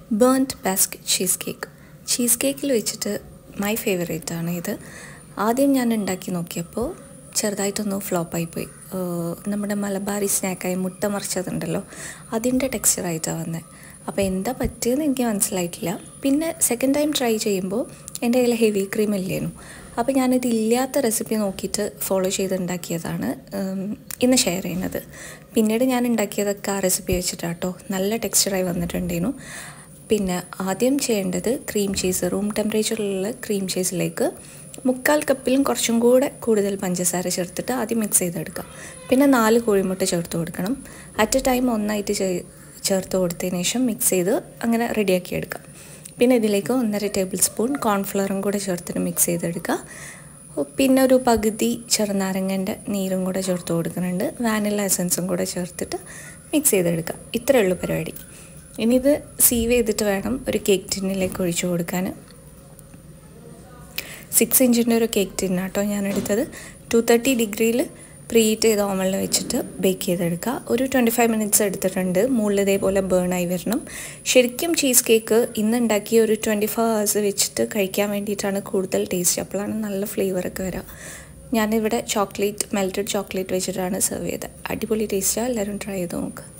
burned basque cheese cake cheese കേക്കിൽ വെച്ചിട്ട് my favourite ആണ് ഇത് ആദ്യം ഞാൻ ഉണ്ടാക്കി നോക്കിയപ്പോൾ ചെറുതായിട്ടൊന്ന് ഫ്ലോപ്പായി പോയി നമ്മുടെ മലബാറി സ്നാക്കായി മുട്ട മറിച്ചതുണ്ടല്ലോ അതിൻ്റെ ടെക്സ്ചറായിട്ടാണ് വന്നത് അപ്പോൾ എന്താ പറ്റിയെന്ന് എനിക്ക് മനസ്സിലായിട്ടില്ല പിന്നെ സെക്കൻഡ് ടൈം ട്രൈ ചെയ്യുമ്പോൾ എൻ്റെ കയ്യിൽ ഹെവി ക്രീം ഇല്ലേനു അപ്പോൾ ഞാനിത് ഇല്ലാത്ത റെസിപ്പി നോക്കിയിട്ട് ഫോളോ ചെയ്ത് ഉണ്ടാക്കിയതാണ് ഇന്ന് ഷെയർ ചെയ്യുന്നത് പിന്നീട് ഞാൻ ഉണ്ടാക്കിയതൊക്കെ ആ റെസിപ്പി വെച്ചിട്ടാട്ടോ നല്ല ടെക്സ്ചറായി വന്നിട്ടുണ്ടേനു പിന്നെ ആദ്യം ചെയ്യേണ്ടത് ക്രീം ചീസ് റൂം ടെമ്പറേച്ചറിലുള്ള ക്രീം ചീസിലേക്ക് മുക്കാൽ കപ്പിലും കുറച്ചും കൂടെ കൂടുതൽ പഞ്ചസാര ചേർത്തിട്ട് ആദ്യം മിക്സ് ചെയ്തെടുക്കാം പിന്നെ നാല് കോഴിമുട്ട ചേർത്ത് കൊടുക്കണം അറ്റ് എ ടൈം ഒന്നായിട്ട് ചേർത്ത് കൊടുത്തതിന് ശേഷം മിക്സ് ചെയ്ത് അങ്ങനെ റെഡിയാക്കി എടുക്കാം പിന്നെ ഇതിലേക്ക് ഒന്നര ടേബിൾ സ്പൂൺ കോൺഫ്ലവറും കൂടെ ചേർത്തിട്ട് മിക്സ് ചെയ്തെടുക്കുക പിന്നെ ഒരു പകുതി ചെറുനാരങ്ങൻ്റെ നീരും കൂടെ ചേർത്ത് കൊടുക്കുന്നുണ്ട് വാനില എസൻസും കൂടെ ചേർത്തിട്ട് മിക്സ് ചെയ്തെടുക്കുക ഇത്രയേ ഉള്ളൂ പരിപാടി ഇനി ഇത് സീവ് ചെയ്തിട്ട് വേണം ഒരു കേക്ക് ടിന്നിലേക്ക് ഒഴിച്ചു കൊടുക്കാൻ സിക്സ് ഇഞ്ചിൻ്റെ ഒരു കേക്ക് ടിന്നാട്ടോ ഞാൻ എടുത്തത് ടു തേർട്ടി ഡിഗ്രിയിൽ പ്രീഹീറ്റ് ചെയ്ത ഓവനിൽ വെച്ചിട്ട് ബേക്ക് ചെയ്തെടുക്കുക ഒരു ട്വൻറ്റി ഫൈവ് മിനിറ്റ്സ് എടുത്തിട്ടുണ്ട് മുകളിൽ ഇതേപോലെ ബേൺ ആയി വരണം ശരിക്കും ചീസ് കേക്ക് ഇന്ന് ഉണ്ടാക്കിയ ഒരു ട്വൻറ്റി ഫോർ ഹവേഴ്സ് വെച്ചിട്ട് കഴിക്കാൻ വേണ്ടിയിട്ടാണ് കൂടുതൽ ടേസ്റ്റ് അപ്പോഴാണ് നല്ല ഫ്ലേവറൊക്കെ വരിക ഞാനിവിടെ ചോക്ലേറ്റ് മെൽറ്റഡ് ചോക്ലേറ്റ് വെച്ചിട്ടാണ് സെർവ് ചെയ്തത് അടിപൊളി ടേസ്റ്റാണ് എല്ലാവരും ട്രൈ ചെയ്ത് നോക്കുക